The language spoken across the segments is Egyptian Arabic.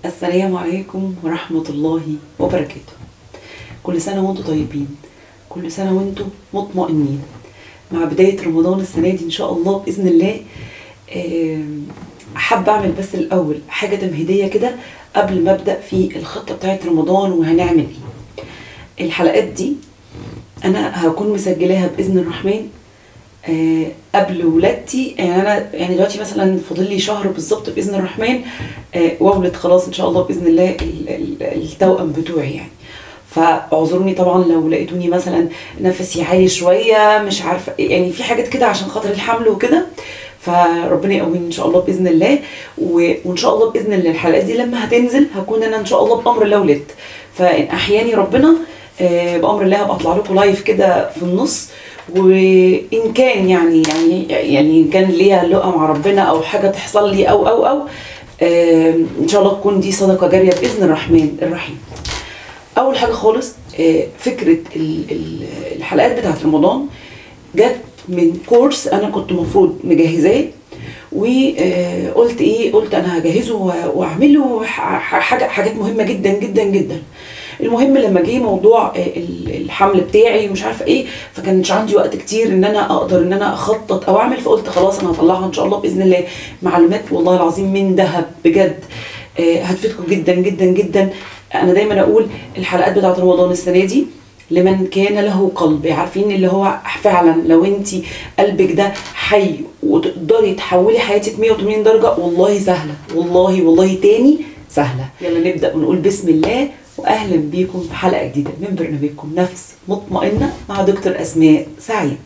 السلام عليكم ورحمة الله وبركاته كل سنة وانتم طيبين كل سنة وانتم مطمئنين مع بداية رمضان السنة دي إن شاء الله بإذن الله آم، حابة أعمل بس الأول حاجة تمهيدية كده قبل ما أبدأ في الخطة بتاعت رمضان وهنعمل إيه الحلقات دي أنا هكون مسجلاها بإذن الرحمن آه، قبل ولادتي يعني انا يعني دلوقتي مثلا فاضل لي شهر بالظبط باذن الرحمن آه، واولد خلاص ان شاء الله باذن الله ال- ال- التوأم بتوعي يعني فاعذروني طبعا لو لقيتوني مثلا نفسي عالي شويه مش عارفه يعني في حاجات كده عشان خاطر الحمل وكده فربنا يقويني ان شاء الله باذن الله و- وان شاء الله باذن الله الحلقات دي لما هتنزل هكون انا ان شاء الله بامر الله ولدت فان احياني ربنا آه، بامر الله هبقى اطلع لكم لايف كده في النص وان كان يعني يعني يعني إن كان ليا لقى مع ربنا او حاجه تحصل لي او او او آه، ان شاء الله تكون دي صدقه جاريه باذن الرحمن الرحيم اول حاجه خالص آه، فكره ال- ال- الحلقات بتاعت رمضان جت من كورس انا كنت المفروض مجهزاه وقلت ايه قلت انا هجهزه و- واعمله ح- ح- حاجه حاجات مهمه جدا جدا جدا المهم لما جه موضوع آه، ال- الحمل بتاعي ومش عارفه ايه فكانش عندي وقت كتير ان انا اقدر ان انا اخطط او اعمل فقلت خلاص انا هطلعها ان شاء الله باذن الله معلومات والله العظيم من ذهب بجد آه، هتفيدكم جدا جدا جدا انا دايما اقول الحلقات بتاعت رمضان السنه دي لمن كان له قلب عارفين اللي هو فعلا لو انت قلبك ده حي وتقدري تحولي حياتك 180 درجه والله سهله والله والله تاني سهله يلا نبدا ونقول بسم الله واهلا بيكم في حلقه جديده من برنامجكم نفس مطمئنه مع دكتور اسماء سعيد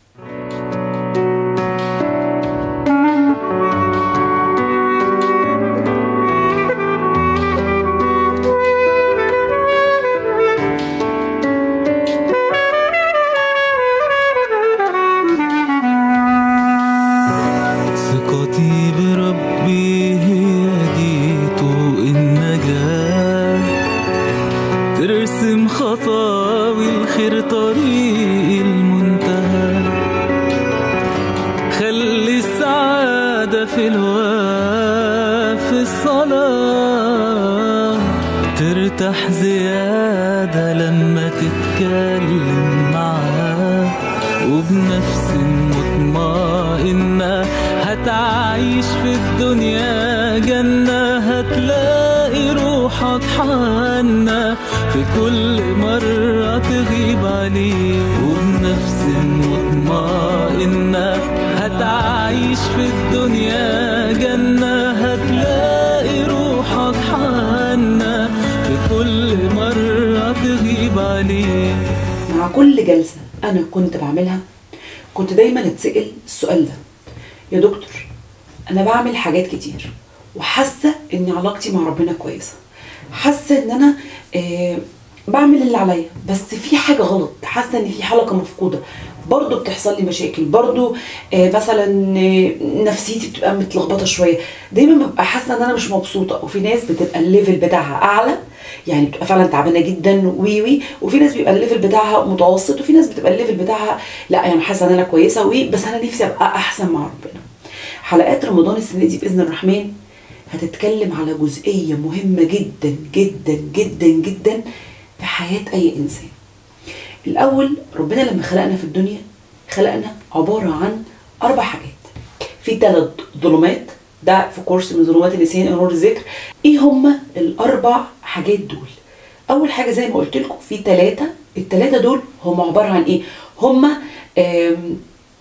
ثقتي بربي هي جيت النجاة ترسم خطاوي الخير طريق المنتهى خلي السعادة في الوقت في الصلاة ترتاح زيادة لما تتكلم معاه وبنفس مطمئنة هتعيش في الدنيا جنة هتلاقي روحك حنة في كل مرة تغيب عليه وبنفس مطمئنة هتعيش في الدنيا جنة هتلاقي روحك حنة في كل مرة تغيب عليه مع كل جلسة أنا كنت بعملها كنت دايما أتسأل السؤال ده يا دكتور أنا بعمل حاجات كتير وحاسة إن علاقتي مع ربنا كويسة حاسة إن أنا آه بعمل اللي عليا بس في حاجة غلط حاسة إن في حلقة مفقودة برضه بتحصل لي مشاكل برضه آه مثلا آه نفسيتي بتبقى متلخبطه شويه دايما ببقى حاسه ان انا مش مبسوطه وفي ناس بتبقى الليفل بتاعها اعلى يعني بتبقى فعلا تعبانه جدا وي وي وفي ناس بيبقى الليفل بتاعها متوسط وفي ناس بتبقى الليفل بتاعها لا يعني حاسه ان انا كويسه وي بس انا نفسي ابقى احسن مع ربنا حلقات رمضان السنه دي باذن الرحمن هتتكلم على جزئيه مهمه جدا جدا جدا جدا في حياه اي انسان الاول ربنا لما خلقنا في الدنيا خلقنا عباره عن اربع حاجات في ثلاث ظلمات ده في كورس من ظلمات النسيان نور الذكر ايه هما الاربع حاجات دول اول حاجه زي ما قلت لكم في ثلاثه الثلاثه دول هم عباره عن ايه هما آم،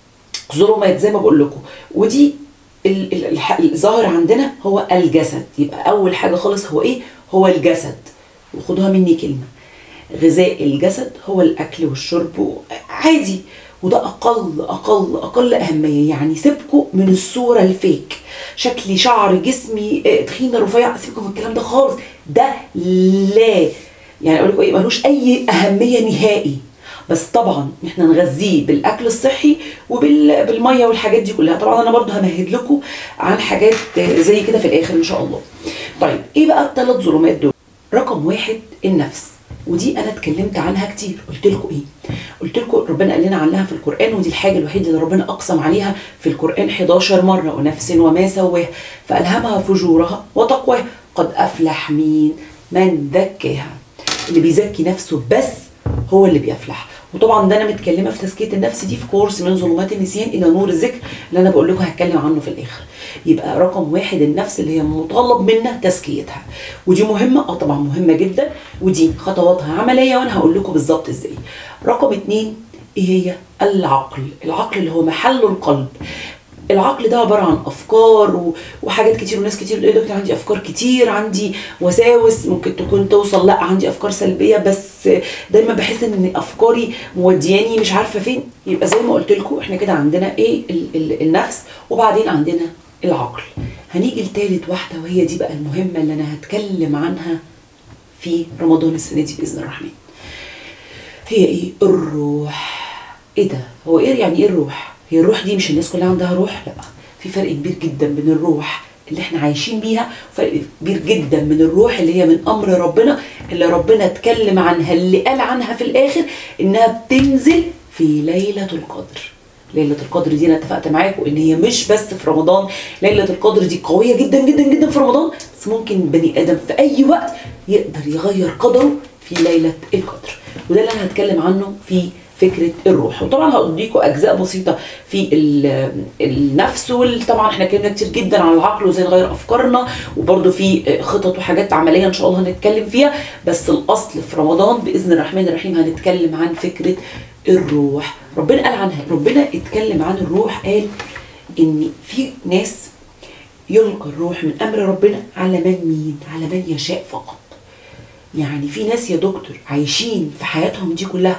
ظلمات زي ما بقول لكم ودي ال- ال- الح- الظاهر عندنا هو الجسد يبقى اول حاجه خالص هو ايه هو الجسد وخدوها مني كلمه غذاء الجسد هو الاكل والشرب عادي وده اقل اقل اقل اهميه يعني سيبكوا من الصوره الفيك شكلي شعر جسمي آه، تخينه رفيع سيبكوا من الكلام ده خالص ده لا يعني اقول لكم ايه ملوش اي اهميه نهائي بس طبعا احنا نغذيه بالاكل الصحي وبالميه والحاجات دي كلها طبعا انا برضو همهد لكم عن حاجات آه، زي كده في الاخر ان شاء الله طيب ايه بقى الثلاث ظلمات دول رقم واحد النفس ودي انا اتكلمت عنها كتير قلت لكم ايه قلت لكم ربنا قال لنا عنها في القران ودي الحاجه الوحيده اللي ربنا اقسم عليها في القران 11 مره ونفس وما سواها فالهمها فجورها وتقواها قد افلح مين من زكاها اللي بيزكي نفسه بس هو اللي بيفلح وطبعا ده انا متكلمه في تزكيه النفس دي في كورس من ظلمات النسيان الى نور الذكر اللي انا بقول لكم هتكلم عنه في الاخر يبقى رقم واحد النفس اللي هي مطالب منا تزكيتها ودي مهمه اه طبعا مهمه جدا ودي خطواتها عمليه وانا هقول لكم بالظبط ازاي رقم اتنين ايه هي العقل العقل اللي هو محل القلب العقل ده عباره عن افكار و- وحاجات كتير وناس كتير يقول لك عندي افكار كتير عندي وساوس ممكن تكون توصل لا عندي افكار سلبيه بس دايما بحس ان افكاري مودياني مش عارفه فين يبقى زي ما قلت لكم احنا كده عندنا ايه ال- ال- النفس وبعدين عندنا العقل هنيجي لتالت واحده وهي دي بقى المهمه اللي انا هتكلم عنها في رمضان السنه دي باذن الرحمن هي ايه الروح ايه ده هو ايه يعني ايه الروح هي الروح دي مش الناس كلها عندها روح لا في فرق كبير جدا بين الروح اللي احنا عايشين بيها فرق كبير جدا من الروح اللي هي من امر ربنا اللي ربنا اتكلم عنها اللي قال عنها في الاخر انها بتنزل في ليله القدر ليلة القدر دي انا اتفقت معاكم ان هي مش بس في رمضان ليلة القدر دي قوية جدا جدا جدا في رمضان بس ممكن بني ادم في اي وقت يقدر يغير قدره في ليلة القدر وده اللي انا هتكلم عنه في فكرة الروح وطبعا هأديكم أجزاء بسيطة في ال- النفس وطبعا احنا اتكلمنا كتير جدا عن العقل وازاي نغير أفكارنا وبرده في خطط وحاجات عملية إن شاء الله هنتكلم فيها بس الأصل في رمضان بإذن الرحمن الرحيم هنتكلم عن فكرة الروح ربنا قال عنها ربنا اتكلم عن الروح قال إن في ناس يلقى الروح من أمر ربنا على من مين على من يشاء فقط يعني في ناس يا دكتور عايشين في حياتهم دي كلها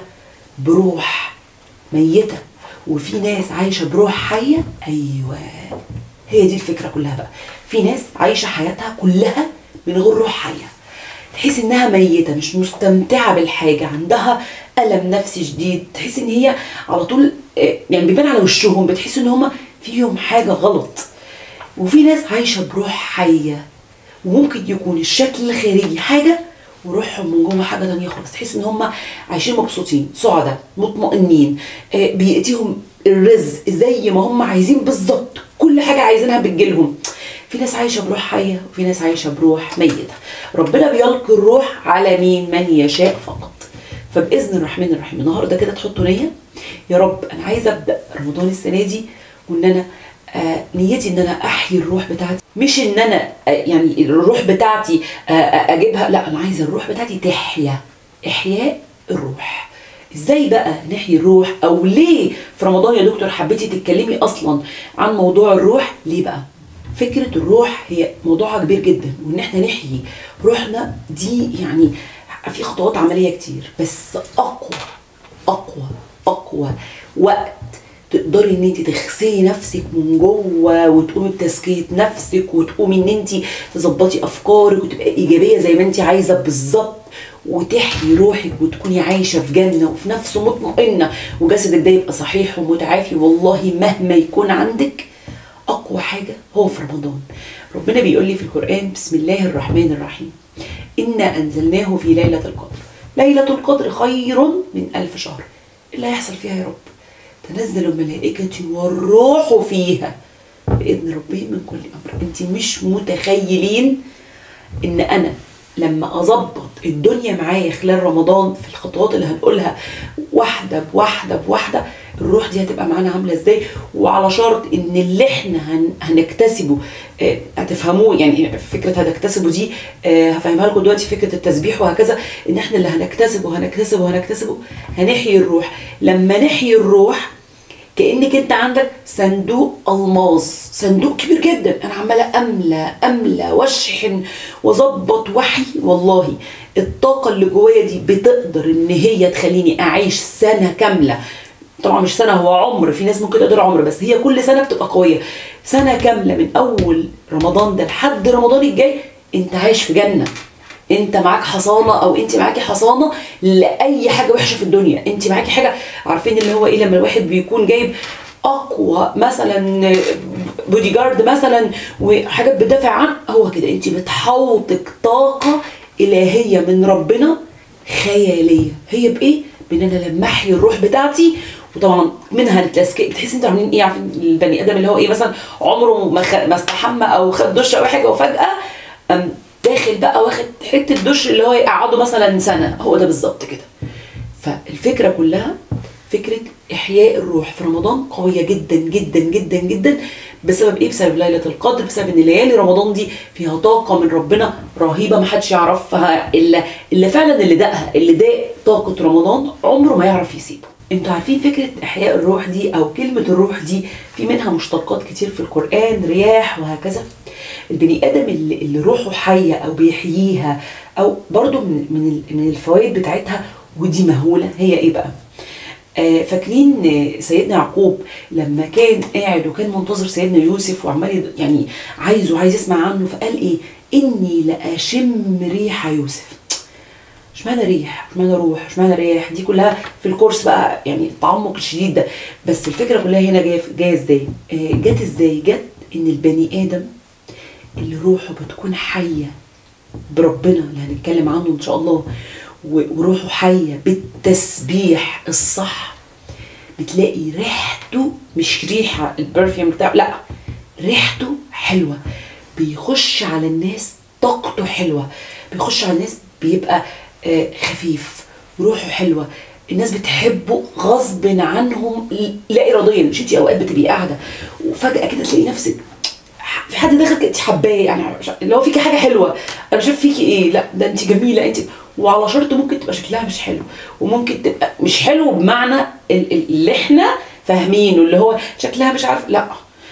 بروح ميتة وفي ناس عايشة بروح حية أيوة هي دي الفكرة كلها بقى في ناس عايشة حياتها كلها من غير روح حية تحس انها ميتة مش مستمتعة بالحاجة عندها ألم نفسي شديد تحس ان هي على طول آه، يعني بيبان على وشهم بتحس ان هما فيهم حاجة غلط وفي ناس عايشة بروح حية وممكن يكون الشكل الخارجي حاجة وروحهم من جوه حاجة تانية خالص تحس ان هم عايشين مبسوطين سعداء مطمئنين آه، بيأتيهم الرزق زي ما هم عايزين بالظبط كل حاجة عايزينها بتجيلهم في ناس عايشة بروح حية وفي ناس عايشة بروح ميتة ربنا بيلقي الروح على مين من يشاء فقط فباذن الرحمن الرحيم النهارده كده تحطوا نيه يا رب انا عايزه ابدا رمضان السنه دي وان انا آه نيتي ان انا احيي الروح بتاعتي مش ان انا آه يعني الروح بتاعتي آه آه اجيبها لا انا عايزه الروح بتاعتي تحيا احياء الروح ازاي بقى نحيي الروح او ليه في رمضان يا دكتور حبيتي تتكلمي اصلا عن موضوع الروح ليه بقى فكرة الروح هي موضوعها كبير جدا وان احنا نحيي روحنا دي يعني في خطوات عملية كتير بس اقوى اقوى اقوى وقت تقدري ان انت تغسلي نفسك من جوه وتقومي بتزكيه نفسك وتقومي ان انت تظبطي افكارك وتبقى ايجابيه زي ما انت عايزه بالظبط وتحيي روحك وتكوني عايشه في جنه وفي نفس مطمئنه وجسدك ده يبقى صحيح ومتعافي والله مهما يكون عندك اقوى حاجه هو في رمضان ربنا بيقول لي في القران بسم الله الرحمن الرحيم انا انزلناه في ليله القدر ليله القدر خير من الف شهر إيه اللي هيحصل فيها يا رب تنزل الملائكة والروح فيها بإذن ربهم من كل أمر أنت مش متخيلين إن أنا لما أظبط الدنيا معايا خلال رمضان في الخطوات اللي هنقولها واحدة بواحدة بواحدة الروح دي هتبقى معانا عاملة ازاي وعلى شرط ان اللي احنا هن هنكتسبه آه، هتفهموه يعني فكرة هنكتسبه دي آه، هفهمها لكم دلوقتي فكرة التسبيح وهكذا ان احنا اللي هنكتسبه هنكتسبه هنكتسبه هنحيي الروح لما نحيي الروح كانك انت عندك صندوق الماس صندوق كبير جدا انا عماله املى املى واشحن واظبط وحي والله الطاقه اللي جوايا دي بتقدر ان هي تخليني اعيش سنه كامله طبعا مش سنه هو عمر في ناس ممكن تقدر عمر بس هي كل سنه بتبقى قويه سنه كامله من اول رمضان ده لحد رمضان الجاي انت عايش في جنه انت معاك حصانه او انت معاكي حصانه لاي حاجه وحشه في الدنيا انت معاكي حاجه عارفين اللي هو ايه لما الواحد بيكون جايب اقوى مثلا بودي جارد مثلا وحاجات بتدافع عن هو كده انت بتحوطك طاقه الهيه من ربنا خياليه هي بايه بان انا لما احيي الروح بتاعتي وطبعا منها التسكية تحس انتوا عاملين ايه عارفين البني ادم اللي هو ايه مثلا عمره ما, خ... ما استحمى او خد دش او حاجه وفجاه أم داخل بقى واخد حته دش اللي هو يقعده مثلا سنه هو ده بالظبط كده فالفكره كلها فكره احياء الروح في رمضان قويه جدا جدا جدا جدا بسبب ايه بسبب ليله القدر بسبب ان ليالي رمضان دي فيها طاقه من ربنا رهيبه ما حدش يعرفها الا اللي فعلا اللي دقها اللي داق طاقه رمضان عمره ما يعرف يسيبه انتوا عارفين فكره احياء الروح دي او كلمه الروح دي في منها مشتقات كتير في القران رياح وهكذا البني ادم اللي, اللي روحه حيه او بيحييها او برضو من من من الفوائد بتاعتها ودي مهوله هي ايه بقى آه، فاكرين آه، سيدنا يعقوب لما كان قاعد وكان منتظر سيدنا يوسف وعمال يد- يعني عايزه عايز يسمع عنه فقال ايه اني لاشم ريح يوسف اشمعنى ريح اشمعنى روح اشمعنى رياح دي كلها في الكورس بقى يعني التعمق الشديد ده بس الفكره كلها هنا جايه جايه ازاي آه، جت ازاي جت ان البني ادم اللي روحه بتكون حيه بربنا اللي هنتكلم عنه ان شاء الله و- وروحه حيه بالتسبيح الصح بتلاقي ريحته مش ريحه البرفيوم بتاعه لا ريحته حلوه بيخش على الناس طاقته حلوه بيخش على الناس بيبقى آه، خفيف روحه حلوه الناس بتحبه غصب عنهم لا اراديا مش انت اوقات بتبقي قاعده وفجاه كده تلاقي نفسك في حد داخل كده انت حباه يعني مش- اللي هو فيكي حاجه حلوه انا شايف فيكي ايه لا ده انت جميله انت وعلى شرط ممكن تبقى شكلها مش حلو وممكن تبقى مش حلو بمعنى ال- ال- اللي احنا فاهمينه اللي هو شكلها مش عارف لا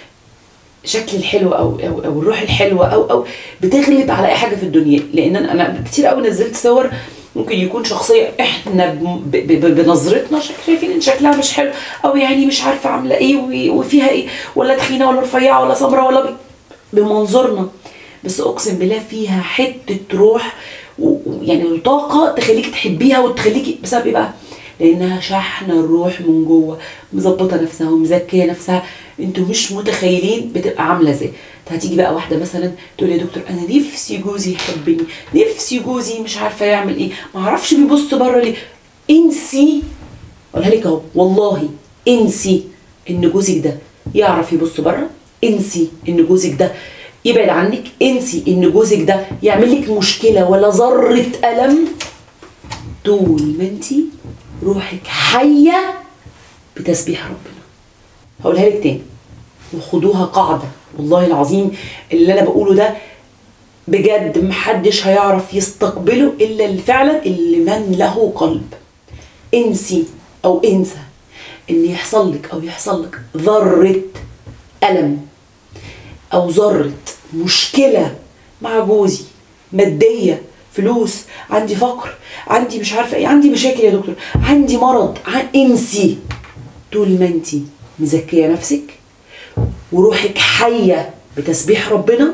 شكل الحلو او او, أو الروح الحلوه او او بتغلب على اي حاجه في الدنيا لان انا انا كتير قوي نزلت صور ممكن يكون شخصيه احنا ب- ب- ب- بنظرتنا شك- شايفين ان شكلها مش حلو او يعني مش عارفه عامله ايه و- وفيها ايه ولا تخينه ولا رفيعه ولا سمراء ولا ب- بمنظورنا بس اقسم بالله فيها حته روح و- ويعني طاقه تخليكي تحبيها وتخليكي بسبب ايه بقى؟ لانها شحنه الروح من جوه مظبطه نفسها ومزكيه نفسها انتوا مش متخيلين بتبقى عامله ازاي هتيجي بقى واحده مثلا تقول يا دكتور انا نفسي جوزي يحبني نفسي جوزي مش عارفه يعمل ايه ما اعرفش بيبص بره ليه انسي اقولها لك اهو والله انسي ان جوزك ده يعرف يبص بره انسي ان جوزك ده يبعد عنك انسي ان جوزك ده يعمل لك مشكله ولا ذره الم طول ما انت روحك حيه بتسبيح ربنا هقولها لك تاني وخدوها قاعده والله العظيم اللي انا بقوله ده بجد محدش هيعرف يستقبله الا اللي فعلا اللي من له قلب انسي او انسى ان يحصل لك او يحصل لك ذره الم او ذره مشكله مع جوزي ماديه فلوس عندي فقر عندي مش عارفه ايه عندي مشاكل يا دكتور عندي مرض عن انسي طول ما انت مزكيه نفسك وروحك حيه بتسبيح ربنا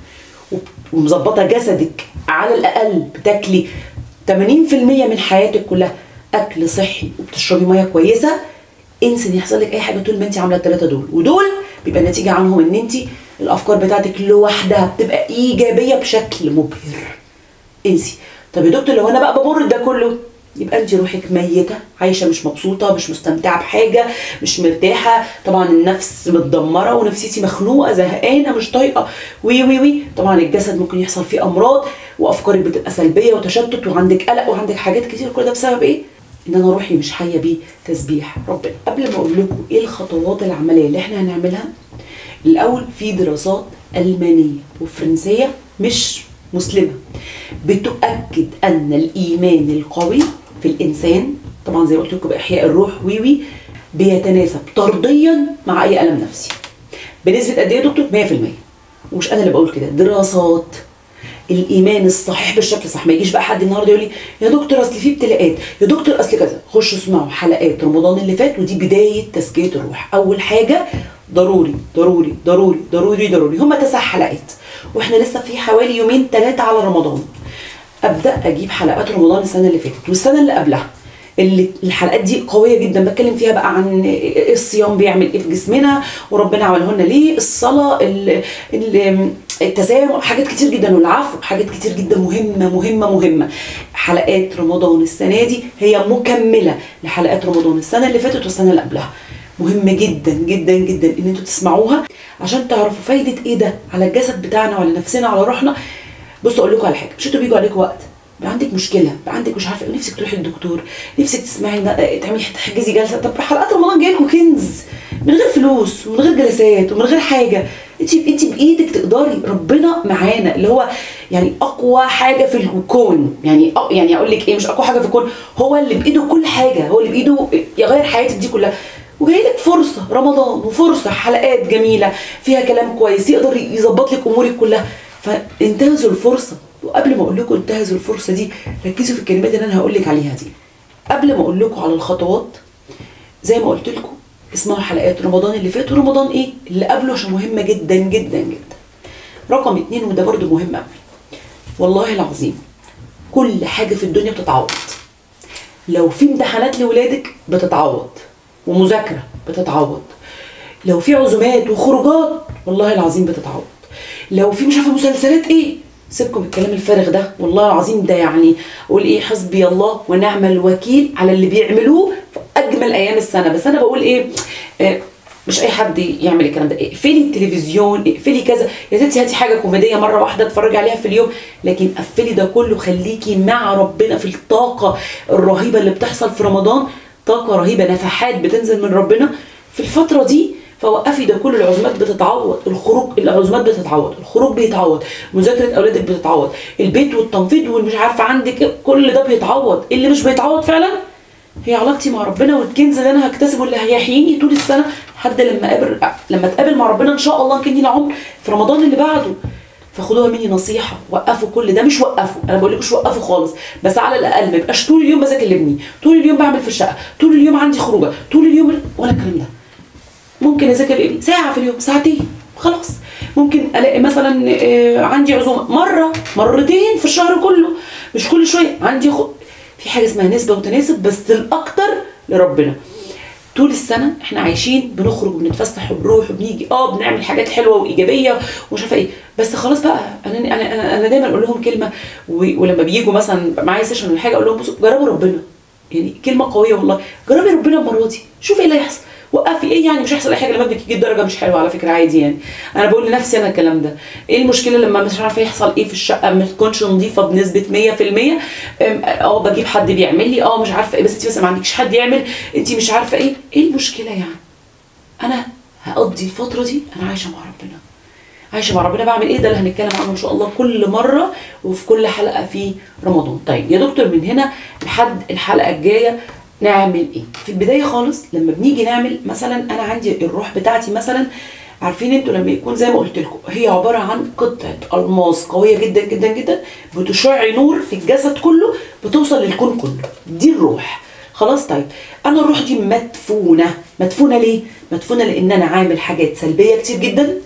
ومظبطه جسدك على الاقل بتاكلي 80% من حياتك كلها اكل صحي وبتشربي ميه كويسه انسي ان يحصل لك اي حاجه طول ما انت عامله الثلاثه دول ودول بيبقى النتيجه عنهم ان انت الافكار بتاعتك لوحدها بتبقى ايجابيه بشكل مبهر انسي طب يا دكتور لو انا بقى بمر ده كله يبقى انت روحك ميته عايشه مش مبسوطه مش مستمتعه بحاجه مش مرتاحه طبعا النفس متدمره ونفسيتي مخنوقه زهقانه مش طايقه وي وي وي طبعا الجسد ممكن يحصل فيه امراض وافكارك بتبقى سلبيه وتشتت وعندك قلق وعندك حاجات كتير كل ده بسبب ايه ان انا روحي مش حيه بيه تسبيح ربنا قبل ما اقول لكم ايه الخطوات العمليه اللي احنا هنعملها الاول في دراسات المانيه وفرنسيه مش مسلمه بتؤكد ان الايمان القوي في الانسان طبعا زي ما قلت لكم باحياء الروح ويوي بيتناسب طرديا مع اي الم نفسي بنسبه قد ايه يا دكتور 100% ومش انا اللي بقول كده دراسات الايمان الصحيح بالشكل الصح ما يجيش بقى حد النهارده يقول لي يا دكتور اصل في ابتلاءات يا دكتور اصل كذا خشوا اسمعوا حلقات رمضان اللي فات ودي بدايه تزكيه الروح اول حاجه ضروري ضروري ضروري ضروري ضروري هم تسع حلقات واحنا لسه في حوالي يومين ثلاثه على رمضان ابدا اجيب حلقات رمضان السنه اللي فاتت والسنه اللي قبلها اللي الحلقات دي قويه جدا بتكلم فيها بقى عن إيه الصيام بيعمل ايه في جسمنا وربنا عمله لنا ليه الصلاه ال- ال- التسامح حاجات كتير جدا والعفو حاجات كتير جدا مهمه مهمه مهمه حلقات رمضان السنه دي هي مكمله لحلقات رمضان السنه اللي فاتت والسنه اللي قبلها مهم جدا جدا جدا ان انتوا تسمعوها عشان تعرفوا فايده ايه ده على الجسد بتاعنا وعلى نفسنا وعلى روحنا بصوا اقول لكم على حاجه مش انتوا بيجوا عليكم وقت بقى عندك مشكله بقى عندك مش عارفه نفسك تروحي للدكتور نفسك تسمعي ن- تعملي تحجزي جلسه طب حلقات رمضان جايه لكم كنز من غير فلوس ومن غير جلسات ومن غير حاجه انت انت بايدك تقدري ربنا معانا اللي هو يعني اقوى حاجه في الكون يعني أ- يعني اقول لك ايه مش اقوى حاجه في الكون هو اللي بايده كل حاجه هو اللي بايده يغير حياتك دي كلها وجاي لك فرصه رمضان وفرصه حلقات جميله فيها كلام كويس يقدر يظبط لك امورك كلها فانتهزوا الفرصه وقبل ما اقول لكم انتهزوا الفرصه دي ركزوا في الكلمات اللي انا هقول لك عليها دي قبل ما اقول لكم على الخطوات زي ما قلت لكم اسمعوا حلقات رمضان اللي فات ورمضان ايه اللي قبله عشان مهمه جدا جدا جدا رقم اتنين وده برضو مهم قوي والله العظيم كل حاجه في الدنيا بتتعوض لو في امتحانات لولادك بتتعوض ومذاكره بتتعوض لو في عزومات وخروجات والله العظيم بتتعوض لو في مش عارفه مسلسلات ايه سيبكم الكلام الفارغ ده والله العظيم ده يعني قول ايه حسبي الله ونعم الوكيل على اللي بيعملوه في اجمل ايام السنه بس انا بقول ايه آه مش اي حد يعمل الكلام ده اقفلي التلفزيون اقفلي كذا يا ستي هاتي حاجه كوميديه مره واحده اتفرجي عليها في اليوم لكن قفلي ده كله خليكي مع ربنا في الطاقه الرهيبه اللي بتحصل في رمضان طاقه رهيبه نفحات بتنزل من ربنا في الفتره دي فوقفي ده كل العزومات بتتعوض الخروج العزومات بتتعوض الخروج بيتعوض مذاكره اولادك بتتعوض البيت والتنفيذ والمش عارفه عندك إيه، كل ده بيتعوض اللي مش بيتعوض فعلا هي علاقتي مع ربنا والكنز اللي انا هكتسبه اللي هيحييني طول السنه لحد لما اقابل لما اتقابل مع ربنا ان شاء الله كان لينا عمر في رمضان اللي بعده فخدوها مني نصيحه وقفوا كل ده مش وقفوا انا بقول لكم مش وقفوا خالص بس على الاقل ما يبقاش طول اليوم بذاكر لابني طول اليوم بعمل في الشقه طول اليوم عندي خروجه طول اليوم ولا الكلام ده ممكن اذاكر لابني ساعه في اليوم ساعتين خلاص ممكن الاقي مثلا آه، عندي عزومه مره مرتين في الشهر كله مش كل شويه عندي خ... في حاجه اسمها نسبه وتناسب بس الاكتر لربنا طول السنه احنا عايشين بنخرج وبنتفسح وبنروح وبنيجي اه بنعمل حاجات حلوه وايجابيه ومش عارفه ايه بس خلاص بقى انا انا انا, أنا دايما اقول لهم كلمه و- ولما بييجوا مثلا معايا سيشن ولا حاجه اقول لهم بصوا جربوا ربنا يعني كلمه قويه والله جربي ربنا المره دي شوفي ايه اللي هيحصل وقفي ايه يعني مش هيحصل اي حاجه لما ابنك يجيب درجه مش حلوه على فكره عادي يعني انا بقول لنفسي انا الكلام ده ايه المشكله لما مش عارفه يحصل ايه في الشقه ما تكونش نظيفه بنسبه 100% أم، اه بجيب حد بيعمل لي اه مش عارفه ايه بس انت مثلا ما عندكش حد يعمل انت مش عارفه ايه ايه المشكله يعني انا هقضي الفتره دي انا عايشه مع ربنا عايشه مع ربنا بعمل ايه ده اللي هنتكلم عنه ان شاء الله كل مره وفي كل حلقه في رمضان طيب يا دكتور من هنا لحد الحلقه الجايه نعمل ايه في البدايه خالص لما بنيجي نعمل مثلا انا عندي الروح بتاعتي مثلا عارفين انتوا لما يكون زي ما قلت لكم هي عباره عن قطعه الماس قويه جدا جدا جدا بتشع نور في الجسد كله بتوصل للكون كله دي الروح خلاص طيب انا الروح دي مدفونه مدفونه ليه مدفونه لان انا عامل حاجات سلبيه كتير جدا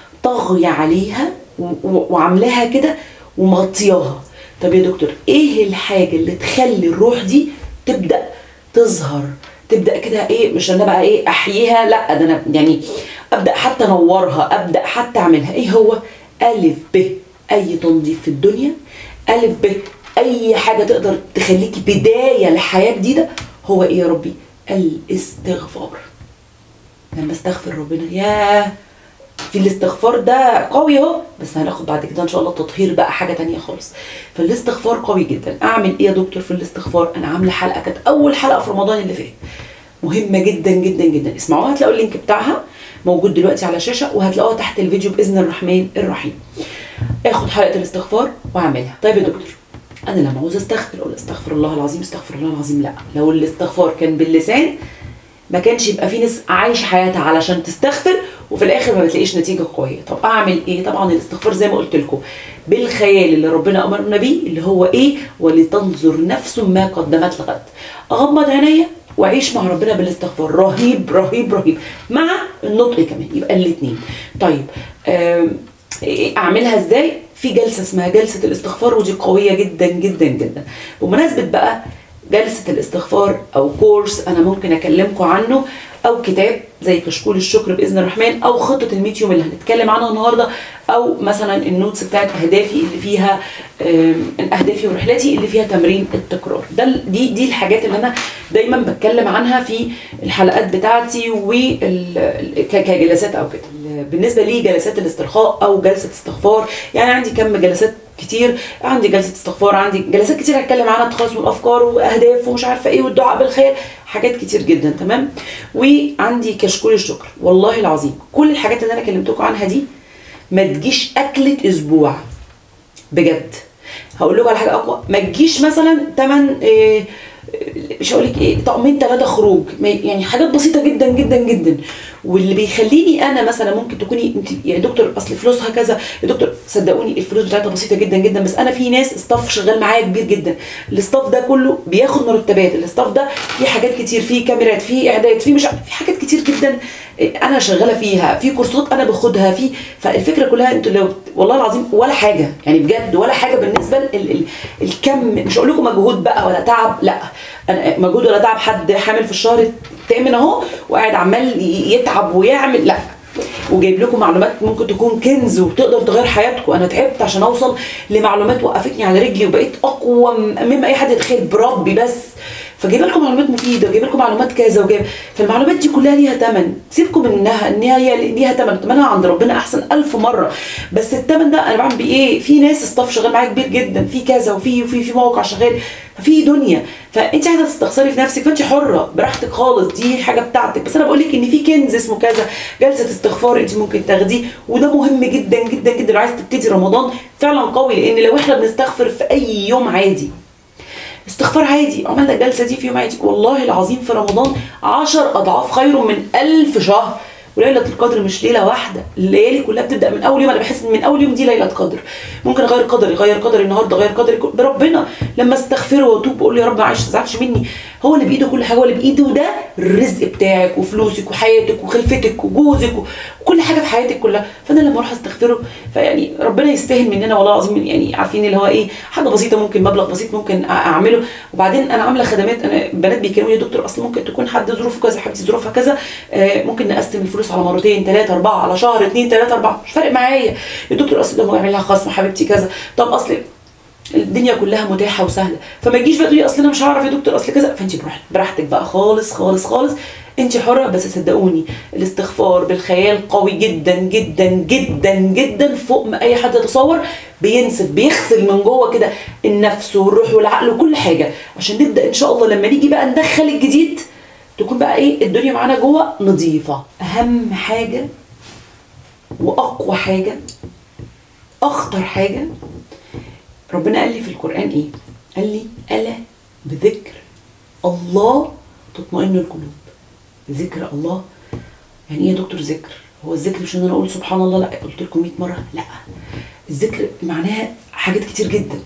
طاغية عليها و- و- وعاملاها كده ومغطياها طب يا دكتور ايه الحاجة اللي تخلي الروح دي تبدأ تظهر تبدأ كده ايه مش انا بقى ايه احييها لا ده انا يعني ابدأ حتى انورها ابدأ حتى اعملها ايه هو الف ب اي تنظيف في الدنيا الف ب اي حاجة تقدر تخليكي بداية لحياة جديدة هو ايه يا ربي الاستغفار لما استغفر ربنا ياه في الاستغفار ده قوي اهو بس هناخد بعد كده ان شاء الله التطهير بقى حاجه تانية خالص فالاستغفار قوي جدا اعمل ايه يا دكتور في الاستغفار انا عامله حلقه كانت اول حلقه في رمضان اللي فات مهمه جدا جدا جدا اسمعوها هتلاقوا اللينك بتاعها موجود دلوقتي على الشاشه وهتلاقوها تحت الفيديو باذن الرحمن الرحيم اخد حلقه الاستغفار واعملها طيب يا دكتور انا لما عاوز استغفر اقول استغفر الله العظيم استغفر الله العظيم لا لو الاستغفار كان باللسان ما كانش يبقى في ناس عايشه حياتها علشان تستغفر وفي الاخر ما بتلاقيش نتيجه قويه طب اعمل ايه طبعا الاستغفار زي ما قلت لكم بالخيال اللي ربنا امرنا بيه اللي هو ايه ولتنظر نفس ما قدمت لغد اغمض عينيا واعيش مع ربنا بالاستغفار رهيب رهيب رهيب مع النطق كمان يبقى الاثنين طيب آم، إيه اعملها ازاي في جلسه اسمها جلسه الاستغفار ودي قويه جدا جدا جدا بمناسبه بقى جلسة الاستغفار أو كورس أنا ممكن أكلمكم عنه أو كتاب زي كشكول الشكر بإذن الرحمن أو خطة الميت يوم اللي هنتكلم عنها النهاردة أو مثلا النوتس بتاعت أهدافي اللي فيها آم، أهدافي ورحلاتي اللي فيها تمرين التكرار ده ال- دي دي الحاجات اللي أنا دايما بتكلم عنها في الحلقات بتاعتي وال- ك- كجلسات أو كده بالنسبة لي جلسات الاسترخاء أو جلسة استغفار يعني عندي كم جلسات كتير عندي جلسه استغفار عندي جلسات كتير هتكلم عنها التخلص من الافكار واهداف ومش عارفه ايه والدعاء بالخير حاجات كتير جدا تمام وعندي كشكول الشكر والله العظيم كل الحاجات اللي انا كلمتكم عنها دي ما تجيش اكله اسبوع بجد هقول لكم على حاجه اقوى ما تجيش مثلا تمن إيه مش هقول لك ايه طقمين ثلاثه خروج ما- يعني حاجات بسيطه جدا جدا جدا واللي بيخليني انا مثلا ممكن تكوني انت يا دكتور اصل فلوسها كذا يا دكتور صدقوني الفلوس بتاعتها بسيطه جدا جدا بس انا في ناس ستاف شغال معايا كبير جدا الاستاف ده كله بياخد مرتبات الاستاف ده فيه حاجات كتير فيه كاميرات فيه اعداد فيه مش عارف- في حاجات كتير جدا انا شغاله فيها في كورسات انا باخدها في فالفكره كلها انتوا لو والله العظيم ولا حاجه يعني بجد ولا حاجه بالنسبه لل ال- الكم مش هقول لكم مجهود بقى ولا تعب لا انا مجهود ولا تعب حد حامل في الشهر الثامن اهو وقاعد عمال ي- يتعب ويعمل لا وجايب لكم معلومات ممكن تكون كنز وتقدر تغير حياتكم انا تعبت عشان اوصل لمعلومات وقفتني على رجلي وبقيت اقوى مما اي حد يتخيل بربي بس فجايب لكم معلومات مفيده وجايب لكم معلومات كذا وجايب فالمعلومات دي كلها ليها ثمن سيبكم منها ان هي ليها ثمن ثمنها عند ربنا احسن ألف مره بس الثمن ده انا بعمل بيه ايه في ناس ستاف شغال معايا كبير جدا في كذا وفي وفي في موقع شغال ففي دنيا فانت عايزه تستخسري في نفسك فانت حره براحتك خالص دي حاجه بتاعتك بس انا بقول لك ان في كنز اسمه كذا جلسه استغفار انت ممكن تاخديه وده مهم جدا جدا جدا لو عايز تبتدي رمضان فعلا قوي لان لو احنا بنستغفر في اي يوم عادي استغفار عادي عملنا الجلسه دي في يوم عادي والله العظيم في رمضان عشر اضعاف خير من ألف شهر وليله القدر مش ليله واحده الليالي كلها بتبدا من اول يوم انا بحس ان من اول يوم دي ليله قدر ممكن اغير قدري اغير قدري النهارده اغير قدري كل- بربنا لما استغفره واتوب واقول له يا رب معلش ما تزعلش مني هو اللي بايده كل حاجه هو اللي بايده ده الرزق بتاعك وفلوسك وحياتك وخلفتك وجوزك وكل حاجه في حياتك كلها فانا لما اروح استغفره فيعني ربنا يستاهل مننا والله العظيم يعني عارفين اللي هو ايه حاجه بسيطه ممكن مبلغ بسيط ممكن أ- اعمله وبعدين انا عامله خدمات انا بنات بيكلموني يا دكتور اصل ممكن تكون حد ظروفه كذا حبيبتي ظروفها كذا آه، ممكن نقسم الفلوس على مرتين ثلاثه اربعه على شهر اثنين ثلاثه اربعه مش فارق معايا يا دكتور اصل ده هو يعمل لها خصم حبيبتي كذا طب اصل الدنيا كلها متاحه وسهله فما تجيش بقى تقولي اصل انا مش هعرف يا دكتور اصل كذا فانت براحتك براحتك بقى خالص خالص خالص انت حره بس صدقوني الاستغفار بالخيال قوي جدا جدا جدا جدا فوق ما اي حد يتصور بينسف بيغسل من جوه كده النفس والروح والعقل وكل حاجه عشان نبدا ان شاء الله لما نيجي بقى ندخل الجديد تكون بقى ايه الدنيا معانا جوه نظيفه اهم حاجه واقوى حاجه اخطر حاجه ربنا قال لي في القرآن إيه؟ قال لي ألا بذكر الله تطمئن القلوب ذكر الله يعني إيه يا دكتور ذكر؟ هو الذكر مش إن أنا أقول سبحان الله لا قلت لكم 100 مرة لا الذكر معناها حاجات كتير جدا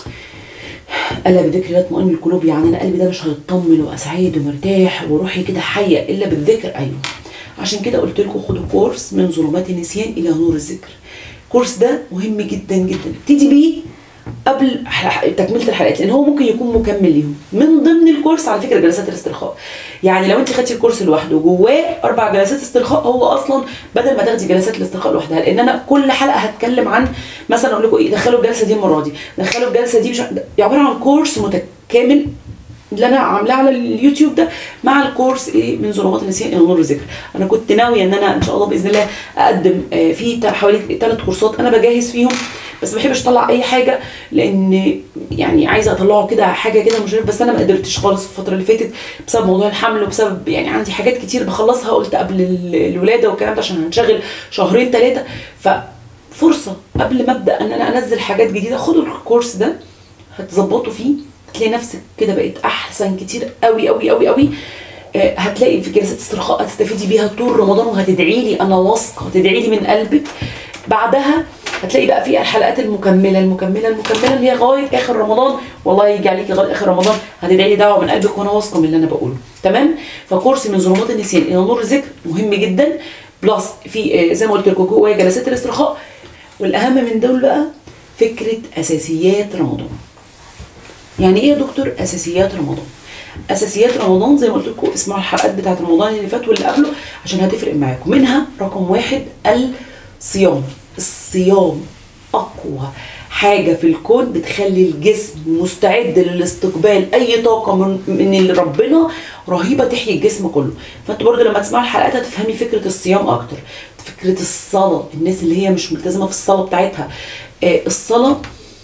ألا بذكر لا تطمئن القلوب يعني أنا قلبي ده مش هيطمن وأبقى سعيد ومرتاح وروحي كده حية إلا بالذكر أيوه عشان كده قلت لكم خدوا كورس من ظلمات النسيان إلى نور الذكر الكورس ده مهم جدا جدا ابتدي بيه قبل ح- تكمله الحلقات لان هو ممكن يكون مكمل ليهم من ضمن الكورس على فكره جلسات الاسترخاء يعني لو انت خدتي الكورس لوحده جواه اربع جلسات استرخاء هو اصلا بدل ما تاخدي جلسات الاسترخاء لوحدها لان انا كل حلقه هتكلم عن مثلا اقول لكم ايه دخلوا الجلسه دي المره دي دخلوا الجلسه دي مش ع- عباره عن كورس متكامل اللي انا عاملاه على اليوتيوب ده مع الكورس ايه من ظلمات النسيان الى نور الذكر انا كنت ناويه ان انا ان شاء الله باذن الله اقدم آه، في تا- حوالي ثلاث كورسات انا بجهز فيهم بس ما بحبش اطلع اي حاجه لان يعني عايزه اطلعه كده حاجه كده مش عارف بس انا ما قدرتش خالص في الفتره اللي فاتت بسبب موضوع الحمل وبسبب يعني عندي حاجات كتير بخلصها قلت قبل ال- الولاده والكلام ده عشان هنشغل شهرين ثلاثه ففرصه قبل ما ابدا ان انا انزل حاجات جديده خدوا الكورس ده هتظبطوا فيه هتلاقي نفسك كده بقيت احسن كتير قوي قوي قوي قوي آه، هتلاقي في جلسات استرخاء هتستفيدي بيها طول رمضان وهتدعي لي انا واثقه هتدعي لي من قلبك بعدها هتلاقي بقى في الحلقات المكمله المكمله المكمله اللي هي لغايه اخر رمضان والله يجي عليكي لغايه اخر رمضان هتدعي لي دعوه من قلبك وانا واثقه من اللي انا بقوله تمام فكورس من ظلمات النسيان الى نور الذكر مهم جدا بلس في آه، زي ما قلت لكم جوه جلسات الاسترخاء والاهم من دول بقى فكره اساسيات رمضان يعني ايه يا دكتور اساسيات رمضان اساسيات رمضان زي ما قلت لكم اسمعوا الحلقات بتاعت رمضان اللي فات واللي قبله عشان هتفرق معاكم منها رقم واحد الصيام الصيام اقوى حاجه في الكون بتخلي الجسم مستعد للاستقبال اي طاقه من من اللي ربنا رهيبه تحيي الجسم كله فانتوا برضه لما تسمعوا الحلقات هتفهمي فكره الصيام اكتر فكره الصلاه الناس اللي هي مش ملتزمه في الصلاه بتاعتها آه، الصلاه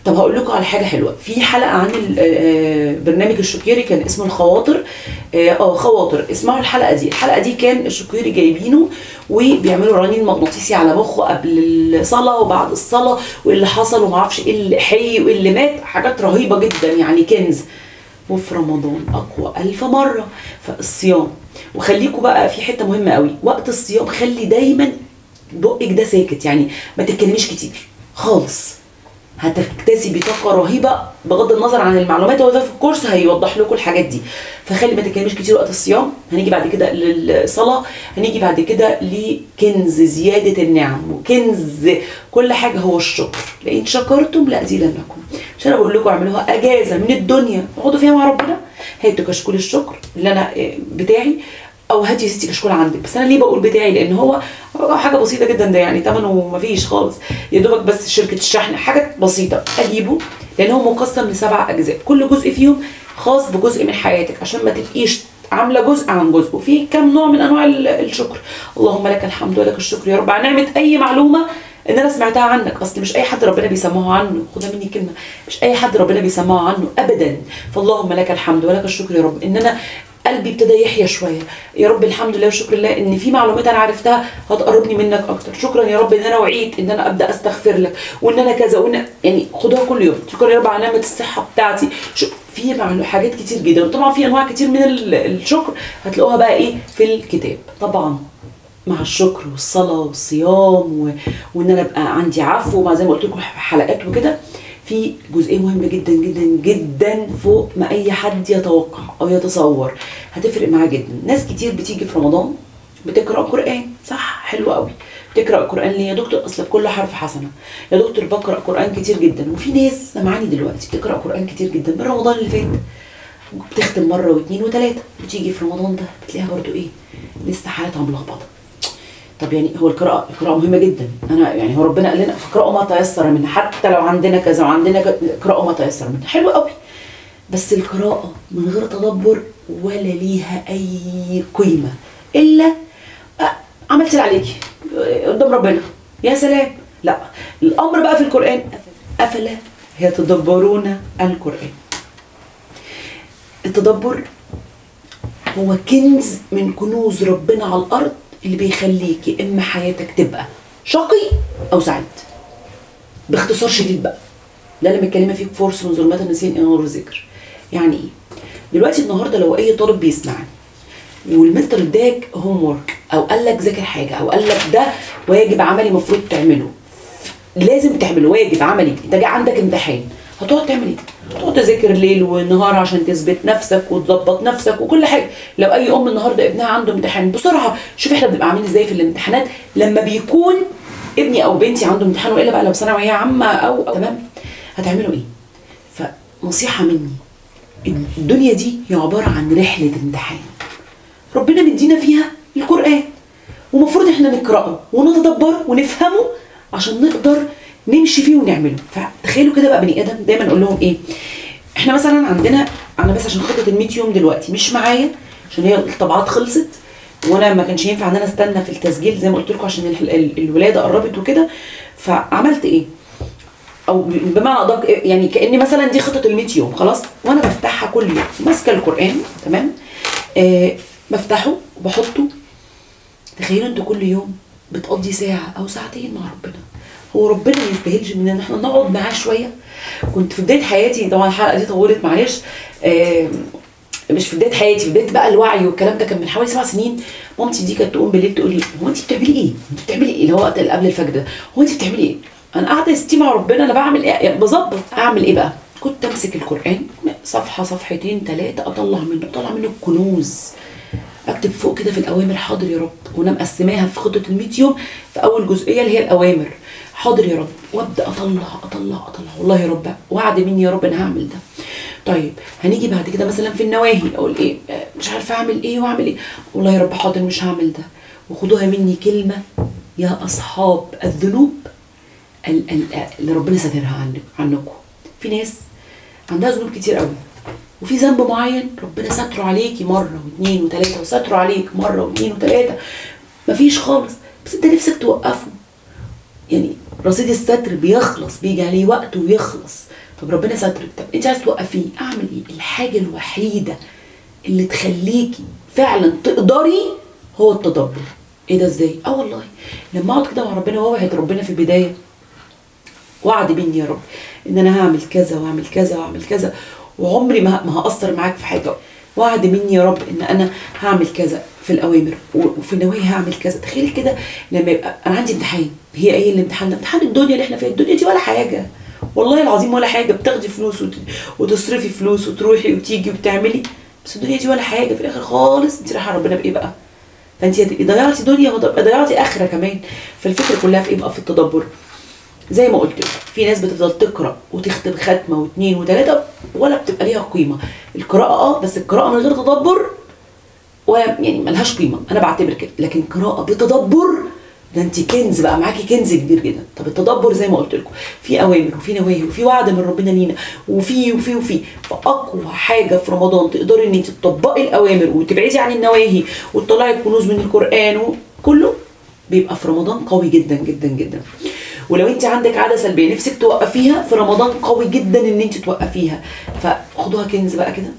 طب هقول لكم على حاجه حلوه في حلقه عن ال- آه، برنامج الشقيري كان اسمه الخواطر اه آه، خواطر اسمعوا الحلقه دي الحلقه دي كان الشقيري جايبينه وبيعملوا رنين مغناطيسي على مخه قبل الصلاه وبعد الصلاه واللي حصل ومعرفش ايه اللي حي وايه اللي مات حاجات رهيبه جدا يعني كنز وفي رمضان اقوى الف مره فالصيام وخليكوا بقى في حته مهمه قوي وقت الصيام خلي دايما بقك ده ساكت يعني ما تتكلميش كتير خالص هتكتسبي طاقه رهيبه بغض النظر عن المعلومات هو ده في الكورس هيوضح لكم الحاجات دي فخلي ما تتكلميش كتير وقت الصيام هنيجي بعد كده للصلاه هنيجي بعد كده لكنز زياده النعم وكنز كل حاجه هو الشكر لان شكرتم لازيدنكم مش انا بقول لكم اعملوها اجازه من الدنيا اقعدوا فيها مع ربنا هاتوا كشكول الشكر اللي انا إيه، بتاعي او هاتي يا ستي كشكول عندك بس انا ليه بقول بتاعي لان هو هو حاجه بسيطه جدا ده يعني ثمنه مفيش خالص يا دوبك بس شركه الشحن حاجه بسيطه اجيبه لان هو مقسم لسبع اجزاء كل جزء فيهم خاص بجزء من حياتك عشان ما تبقيش عامله جزء عن جزء وفي كم نوع من انواع ال- الشكر اللهم لك الحمد ولك الشكر يا رب على نعمه اي معلومه ان انا سمعتها عنك اصل مش اي حد ربنا بيسمعه عنه خدها مني كلمه مش اي حد ربنا بيسمعه عنه ابدا فاللهم لك الحمد ولك الشكر يا رب ان انا قلبي ابتدى يحيا شويه يا رب الحمد لله وشكر لله ان في معلومات انا عرفتها هتقربني منك اكتر شكرا يا رب ان انا وعيت ان انا ابدا استغفر لك وان انا كذا وان يعني خدوها كل يوم شكرا يا رب على نعمه الصحه بتاعتي شو في معلو- حاجات كتير جدا وطبعا في انواع كتير من ال- الشكر هتلاقوها بقى ايه في الكتاب طبعا مع الشكر والصلاه والصيام و... وان انا ابقى عندي عفو مع زي ما قلت لكم حلقات وكده في جزئيه مهمه جدا جدا جدا فوق ما اي حد يتوقع او يتصور هتفرق معاه جدا ناس كتير بتيجي في رمضان بتقرا قران صح حلو قوي بتقرا قران ليه يا دكتور اصل بكل حرف حسنه يا دكتور بقرا قران كتير جدا وفي ناس سامعاني دلوقتي بتقرا قران كتير جدا من رمضان اللي فات بتختم مره واثنين وثلاثه وتيجي في رمضان ده بتلاقيها برضو ايه لسه حالتها ملخبطه طب يعني هو القراءة القراءة مهمة جدا أنا يعني هو ربنا قال لنا فاقرأوا ما تيسر منها حتى لو عندنا كذا وعندنا كذا اقرأوا ما تيسر منها حلو قوي بس القراءة من غير تدبر ولا ليها أي قيمة إلا آه، عملت اللي عليكي آه، قدام ربنا يا سلام لا الأمر بقى في القرآن أفلا يتدبرون القرآن التدبر هو كنز من كنوز ربنا على الارض اللي بيخليك يا اما حياتك تبقى شقي او سعيد باختصار شديد بقى ده اللي متكلمه فيه فرص من ظلمات النسيان الى نور الذكر يعني ايه دلوقتي النهارده لو اي طالب بيسمعني والمستر اداك هوم ورك او قال لك ذاكر حاجه او قال لك ده واجب عملي المفروض تعمله لازم تعمله واجب عملي انت جاي عندك امتحان هتقعد تعمل ايه؟ هتقعد تذاكر ليل ونهار عشان تثبت نفسك وتظبط نفسك وكل حاجه لو اي ام النهارده ابنها عنده امتحان بسرعه شوف احنا بنبقى عاملين ازاي في الامتحانات لما بيكون ابني او بنتي عنده امتحان والا بقى لو ثانويه عامه او أو- تمام هتعملوا ايه؟ فنصيحه مني الدنيا دي هي عباره عن رحله امتحان ربنا مدينا فيها القرآن ومفروض احنا نقرأه ونتدبره ونفهمه عشان نقدر نمشي فيه ونعمله فتخيلوا كده بقى بني ادم دايما اقول لهم ايه احنا مثلا عندنا انا بس عشان خطه ال 100 يوم دلوقتي مش معايا عشان هي الطبعات خلصت وانا ما كانش ينفع ان انا استنى في التسجيل زي ما قلت لكم عشان ال- ال- الولاده قربت وكده فعملت ايه او بمعنى ادق يعني كاني مثلا دي خطه ال 100 يوم خلاص وانا بفتحها كل يوم ماسكه القران تمام آه بفتحه وبحطه تخيلوا انتوا كل يوم بتقضي ساعه او ساعتين مع ربنا هو ربنا ما يستاهلش مننا ان احنا نقعد معاه شويه كنت في بدايه حياتي طبعا الحلقه دي طولت معلش آه مش في بدايه حياتي في بدايه بقى الوعي والكلام ده كان من حوالي سبع سنين مامتي دي كانت تقوم بالليل تقول لي هو انت بتعملي ايه؟ انت بتعملي ايه؟ اللي هو وقت اللي قبل الفجر ده هو انت بتعملي ايه؟ انا قاعده يا ستي مع ربنا انا بعمل ايه؟ يعني بظبط اعمل ايه بقى؟ كنت امسك القران صفحه صفحتين ثلاثه اطلع منه اطلع منه الكنوز اكتب فوق كده في الاوامر حاضر يا رب وانا مقسماها في خطه ال 100 يوم في اول جزئيه اللي هي الاوامر حاضر يا رب وابدا اطلع اطلع اطلع والله يا رب وعد مني يا رب انا هعمل ده طيب هنيجي بعد كده مثلا في النواهي اقول ايه آه، مش عارفه اعمل ايه واعمل ايه والله يا رب حاضر مش هعمل ده وخدوها مني كلمه يا اصحاب الذنوب ال- ال- اللي ربنا ساترها عنك عنكم في ناس عندها ذنوب كتير قوي وفي ذنب معين ربنا ستره عليكي مره واثنين وثلاثه وستره عليك مره واثنين وثلاثه مفيش خالص بس انت نفسك توقفه يعني رصيد الستر بيخلص بيجي عليه وقت ويخلص طب ربنا سترك طب انت عايز توقفيه اعمل ايه الحاجه الوحيده اللي تخليكي فعلا تقدري هو التدبر ايه ده ازاي اه والله لما اقعد كده مع ربنا واوعد ربنا في البدايه وعد مني يا رب ان انا هعمل كذا واعمل كذا واعمل كذا وعمري ما ما هقصر معاك في حاجه وعد مني يا رب ان انا هعمل كذا في الاوامر وفي النواهي هعمل كذا تخيل كده لما يبقى انا عندي امتحان هي ايه الامتحان ده امتحان الدنيا اللي احنا فيها الدنيا دي ولا حاجه والله العظيم ولا حاجه بتاخدي فلوس وت... وتصرفي فلوس وتروحي وتيجي وبتعملي بس الدنيا دي ولا حاجه في الاخر خالص انت رايحه ربنا بايه بقى فانت هتبقي ضيعتي دنيا وتبقى ضيعتي اخره كمان فالفكره كلها في ايه بقى في التدبر زي ما قلت لك في ناس بتفضل تقرا وتختم ختمه واثنين وثلاثه ولا بتبقى ليها قيمه القراءه اه بس القراءه من غير تدبر ويعني ملهاش قيمه انا بعتبر كده لكن قراءه بتدبر ده انت كنز بقى معاكي كنز كبير جدا طب التدبر زي ما قلت لكم في اوامر وفي نواهي وفي وعد من ربنا لينا وفي وفي وفي فاقوى حاجه في رمضان تقدري ان انت تطبقي الاوامر وتبعدي عن النواهي وتطلعي الكنوز من القران وكله بيبقى في رمضان قوي جدا جدا جدا ولو انت عندك عاده سلبيه نفسك توقفيها في رمضان قوي جدا ان انت توقفيها فخدوها كنز بقى كده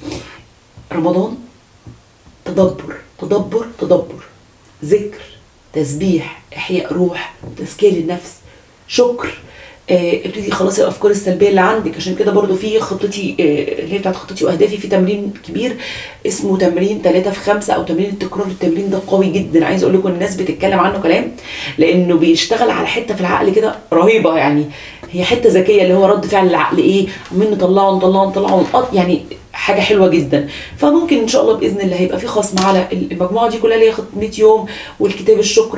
رمضان تدبر تدبر تدبر ذكر تسبيح احياء روح تزكيه للنفس شكر آه، ابتدي خلاصي الافكار السلبيه اللي عندك عشان كده برضو في خطتي آه، اللي هي بتاعت خطتي واهدافي في تمرين كبير اسمه تمرين 3 في 5 او تمرين التكرار التمرين ده قوي جدا عايز اقول لكم الناس بتتكلم عنه كلام لانه بيشتغل على حته في العقل كده رهيبه يعني هي حته ذكيه اللي هو رد فعل العقل ايه عمالين نطلعه نطلعه نطلعه ونقط يعني حاجه حلوه جدا فممكن ان شاء الله باذن الله هيبقى في خصم على المجموعه دي كلها اللي هي خطه 100 يوم والكتاب الشكر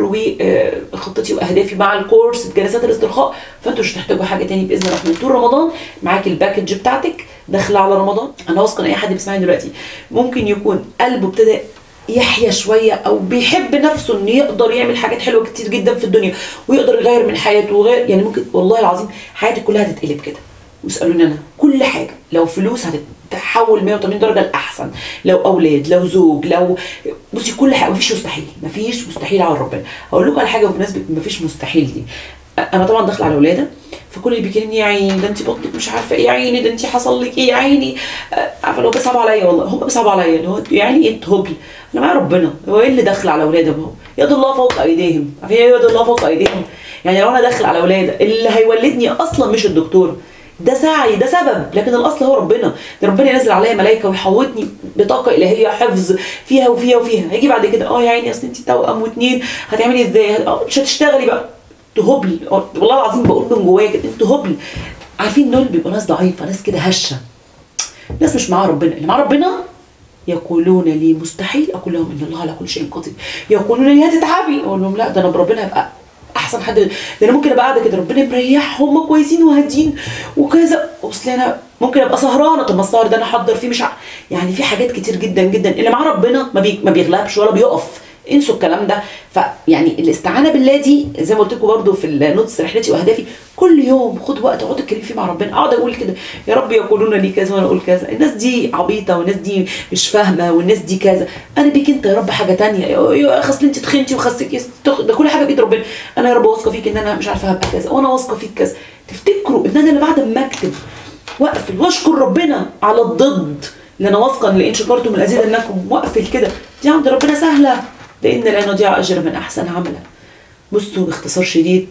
وخطتي واهدافي مع الكورس جلسات الاسترخاء فانتوا مش هتحتاجوا حاجه تاني باذن الله من طول رمضان معاك الباكج بتاعتك داخله على رمضان انا واثقه ان اي حد بيسمعني دلوقتي ممكن يكون قلبه ابتدى يحيا شويه او بيحب نفسه انه يقدر يعمل حاجات حلوه كتير جدا في الدنيا ويقدر يغير من حياته وغير يعني ممكن والله العظيم حياتك كلها هتتقلب كده واسالوني انا كل حاجه لو فلوس هتتحول 180 درجه لاحسن لو اولاد لو زوج لو بصي كل حاجه مفيش مستحيل مفيش مستحيل على ربنا هقول لكم على حاجه بمناسبه مفيش مستحيل دي انا طبعا داخله على ولاده فكل اللي بيكلمني يا عيني ده انت بطنك مش عارفه ايه يا عيني ده انت حصل لك ايه يا عيني آه، عارفه لو بيصعبوا عليا والله هم بيصعبوا عليا اللي هو يا عيني انت هبل انا معايا ربنا هو ايه اللي داخل على ولاده ما هو يد الله فوق ايديهم عارفين ايه يد الله فوق ايديهم يعني لو انا داخل على ولاده اللي هيولدني اصلا مش الدكتور ده سعي ده سبب لكن الاصل هو ربنا ده ربنا ينزل عليا ملائكه ويحوطني بطاقه الهيه حفظ فيها وفيها وفيها هيجي بعد كده اه يا عيني اصل انت توأم واتنين هتعملي ازاي اه مش هتشتغلي بقى انتوا هبل والله العظيم بقول من جوايا كده انتوا هبل عارفين دول بيبقوا ناس ضعيفه ناس كده هشه ناس مش معاها ربنا اللي معاه ربنا يقولون لي مستحيل اقول لهم ان الله على كل شيء قدير يقولون لي هتتعبي اقول لهم لا ده انا بربنا هبقى احسن حد ده انا ممكن ابقى قاعده كده ربنا مريحهم هم كويسين وهادين وكذا اصل انا ممكن ابقى سهرانه طب ما السهر ده انا احضر فيه مش ع... يعني في حاجات كتير جدا جدا اللي معاه ربنا ما, بي... ما بيغلبش ولا بيقف انسوا الكلام ده فيعني الاستعانه بالله دي زي ما قلت لكم برده في النوتس رحلتي واهدافي كل يوم خد وقت اقعد اتكلم فيه مع ربنا اقعد اقول كده يا رب يقولون لي كذا وانا اقول كذا الناس دي عبيطه والناس دي مش فاهمه والناس دي كذا انا بيك انت يا رب حاجه تانية يا اخي اصل انت تخنتي وخسك ده كل حاجه بايد ربنا انا يا رب واثقه فيك ان انا مش عارفه هبقى كذا وانا واثقه فيك كذا تفتكروا ان انا اللي بعد ما اكتب واقفل واشكر ربنا على الضد اللي انا واثقه ان لئن شكرتم لازيدنكم واقفل كده دي عند ربنا سهله لان لا نضيع اجر من احسن عملا بصوا باختصار شديد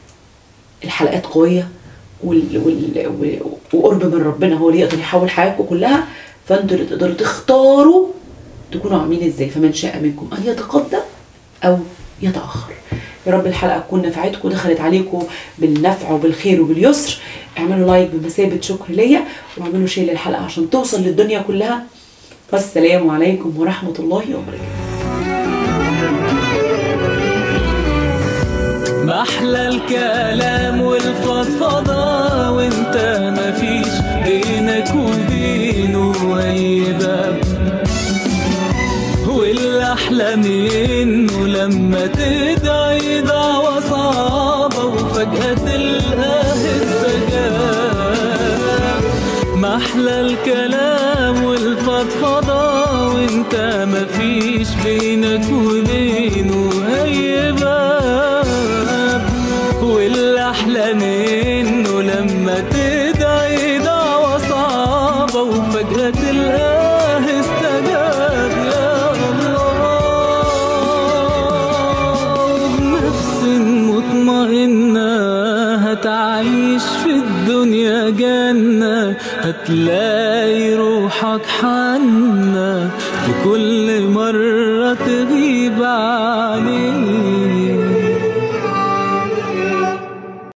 الحلقات قويه وال... وال... وال... وقرب من ربنا هو اللي يقدر يحول حياتكم كلها فانتوا اللي تقدروا تختاروا تكونوا عاملين ازاي فمن شاء منكم ان يتقدم او يتاخر يا رب الحلقه تكون نفعتكم دخلت عليكم بالنفع وبالخير وباليسر اعملوا لايك بمثابه شكر ليا واعملوا شير للحلقه عشان توصل للدنيا كلها فالسلام عليكم ورحمه الله وبركاته محلى الكلام والفضفضة وانت مفيش بينك وبينه اي باب والأحلى منه لما تدعي دعوة صعبة وفجأة تلقاه استجاب محلى الكلام والفضفضة وانت مفيش بينك وبينه اي باب والأحلى تعيش في الدنيا جنة هتلاقي روحك حنة في كل مرة تغيب عليك